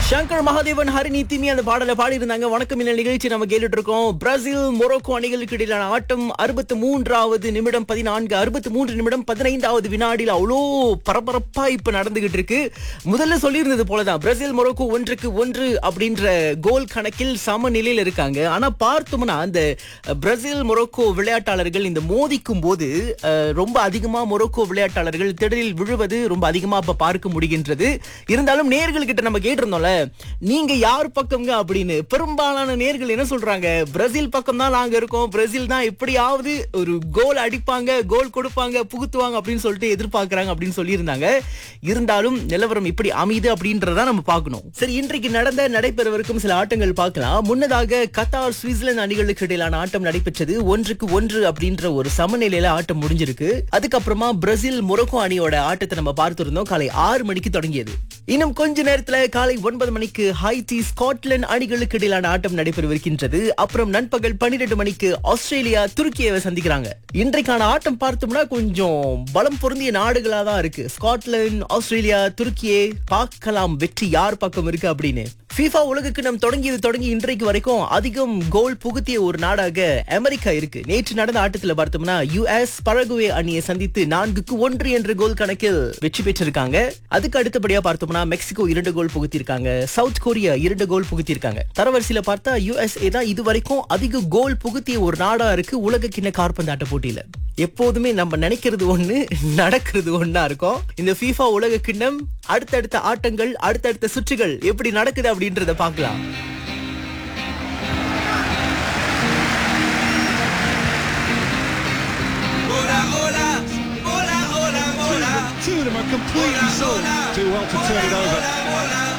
சங்கர் மகாதேவன் ஹரிணி திமி அந்த பாடலை பாடி இருந்தாங்க வணக்கம் இந்த நிகழ்ச்சி நம்ம கேட்டுட்டு இருக்கோம் பிரேசில் மொரோக்கோ அணிகளுக்கு இடையிலான ஆட்டம் அறுபத்தி மூன்றாவது நிமிடம் பதினான்கு அறுபத்தி மூன்று நிமிடம் பதினைந்தாவது வினாடியில் அவ்வளோ பரபரப்பா இப்ப நடந்துகிட்டு இருக்கு முதல்ல சொல்லியிருந்தது போலதான் பிரேசில் மொரோக்கோ ஒன்றுக்கு ஒன்று அப்படின்ற கோல் கணக்கில் சம நிலையில் இருக்காங்க ஆனா பார்த்தோம்னா அந்த பிரேசில் மொரோக்கோ விளையாட்டாளர்கள் இந்த மோதிக்கும் போது அஹ், ரொம்ப அதிகமா மொரோக்கோ விளையாட்டாளர்கள் திடலில் விழுவது ரொம்ப அதிகமா இப்ப பார்க்க முடிகின்றது இருந்தாலும் நேர்கள்கிட்ட நம்ம கேட்டிருந்தோம்ல நீங்க யார் பக்கம்ங்க அப்படின்னு பெரும்பாலான நேர்கள் என்ன சொல்றாங்க பிரேசில் பக்கம் தான் நாங்க இருக்கோம் பிரேசில் தான் எப்படியாவது ஒரு கோல் அடிப்பாங்க கோல் கொடுப்பாங்க புகுத்துவாங்க அப்படின்னு சொல்லிட்டு எதிர்பார்க்கறாங்க அப்படின்னு சொல்லியிருந்தாங்க இருந்தாலும் நிலவரம் இப்படி அமையுது அப்படின்றத நம்ம பார்க்கணும் சரி இன்றைக்கு நடந்த நடைபெறவிருக்கும் சில ஆட்டங்கள் பார்க்கலாம் முன்னதாக கத்தார் சுவிட்சர்லாந்து அணிகளுக்கு இடையிலான ஆட்டம் நடைபெற்றது ஒன்றுக்கு ஒன்று அப்படின்ற ஒரு சமநிலையில ஆட்டம் முடிஞ்சிருக்கு அதுக்கப்புறமா பிரேசில் மொரோக்கோ அணியோட ஆட்டத்தை நம்ம பார்த்திருந்தோம் காலை ஆறு மணிக்கு தொடங்கியது இன்னும் கொஞ்ச நேரத்துல காலை ஒன்பது மணிக்கு ஹைட்டி ஸ்காட்லாந்து அணிகளுக்கு இடையிலான ஆட்டம் நடைபெறவிருக்கின்றது அப்புறம் நண்பகல் பன்னிரண்டு மணிக்கு ஆஸ்திரேலியா துருக்கியை சந்திக்கிறாங்க இன்றைக்கான ஆட்டம் பார்த்தோம்னா கொஞ்சம் பலம் பொருந்திய நாடுகளா தான் இருக்கு ஸ்காட்லாந்து ஆஸ்திரேலியா துருக்கியே பார்க்கலாம் வெற்றி யார் பக்கம் இருக்கு அப்படின்னு FIFA உலக கிண்ணம் தொடங்கியது தொடங்கி இன்றைக்கு வரைக்கும் அதிகம் கோல் புகுத்திய ஒரு நாடாக அமெரிக்கா இருக்கு நேற்று நடந்த ஆட்டத்துல பார்த்தோம்னா யுஎஸ் பரகுவே அணியை சந்தித்து நான்குக்கு ஒன்று என்ற கோல் கணக்கில் வெற்றி பெற்றிருக்காங்க அதுக்கு அடுத்தபடியா பார்த்தோம்னா மெக்சிகோ இரண்டு கோல் புகுத்திருக்காங்க சவுத் கொரியா இரண்டு கோல் புகுத்திருக்காங்க தரவரிசையில பார்த்தா யுஎஸ்ஏ தான் இது வரைக்கும் அதிக கோல் புகுத்திய ஒரு நாடா இருக்கு உலக கிண்ண காற்பந்தாட்ட போட்டியில எப்போதுமே நம்ம நினைக்கிறது ஒண்ணு நடக்கிறது ஒண்ணா இருக்கும் இந்த FIFA உலக கிண்ணம் அடுத்தடுத்த ஆட்டங்கள் அடுத்தடுத்த சுற்றுகள் எப்படி நடக்குது அப்படின்றத பார்க்கலாம் Two of them are completely sold. Too well to turn it over.